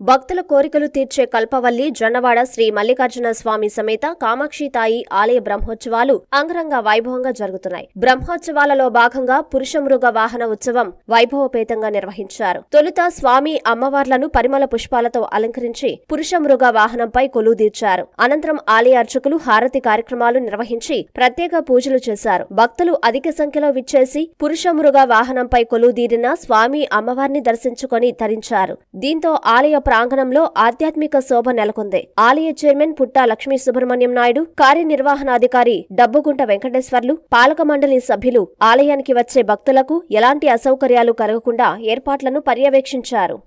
భక్తుల కోరికలు తీర్చే కల్పవల్లి జొన్నవాడ శ్రీ మల్లికార్జున స్వామి సమేత కామాక్షి తాయి ఆలయ బ్రహ్మోత్సవాలు అంగరంగ వైభవంగా జరుగుతున్నాయి బ్రహ్మోత్సవాలలో భాగంగా పురుషమృగ వాహన ఉత్సవం వైభవపేతంగా నిర్వహించారు తొలుత స్వామి అమ్మవార్లను పరిమళ పుష్పాలతో అలంకరించి పురుషమృగ వాహనంపై కొలువుదీర్చారు అనంతరం ఆలయ అర్చకులు హారతి కార్యక్రమాలు నిర్వహించి ప్రత్యేక పూజలు చేశారు భక్తులు అధిక సంఖ్యలో విచ్చేసి పురుషమృగ వాహనంపై కొలువుదీరిన స్వామి అమ్మవారిని దర్శించుకొని తరించారు దీంతో ఆలయ ప్రాంగణంలో ఆధ్యాత్మిక శోభ నెలకొంది ఆలయ చైర్మన్ పుట్టా లక్ష్మీ సుబ్రహ్మణ్యం నాయుడు కార్యనిర్వహణాధికారి డబ్బుగుంట వెంకటేశ్వర్లు పాలక మండలి సభ్యులు ఆలయానికి వచ్చే భక్తులకు ఎలాంటి అసౌకర్యాలు కలగకుండా ఏర్పాట్లను పర్యవేక్షించారు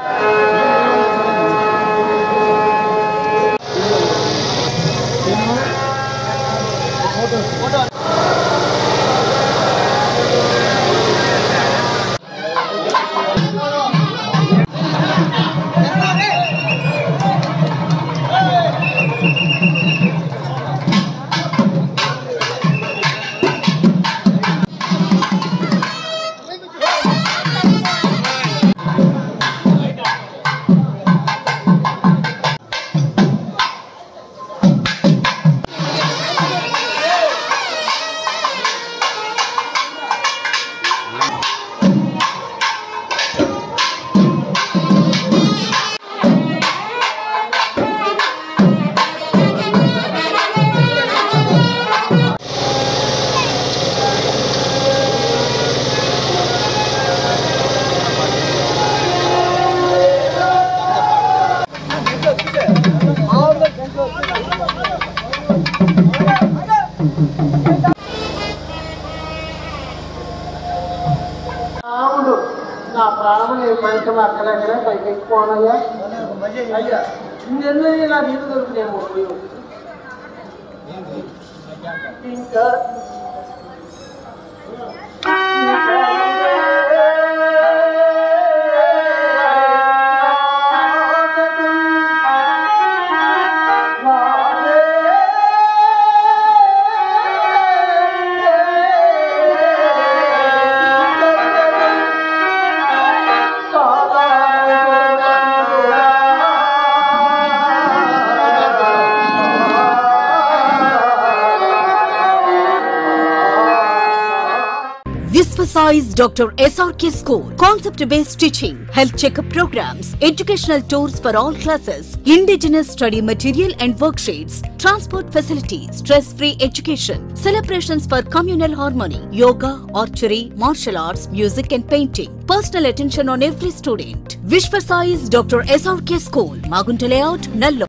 రాముడు నా ప్రాణం పైకి అక్కడక్కడే పైకి ఎక్కువనయ్యా అయ్యా ఇవన్నీ నాకు ఈత దొరుకుతాయేమో ఇంకా Visvasize Dr. SRK School. Concept based teaching, health checkup programs, educational tours for all classes, indigenous study material and worksheets, transport facilities, stress free education, celebrations for communal harmony, yoga, archery, martial arts, music and painting. Personal attention on every student. Visvasize Dr. SRK School. Magunta Layout, Nallo.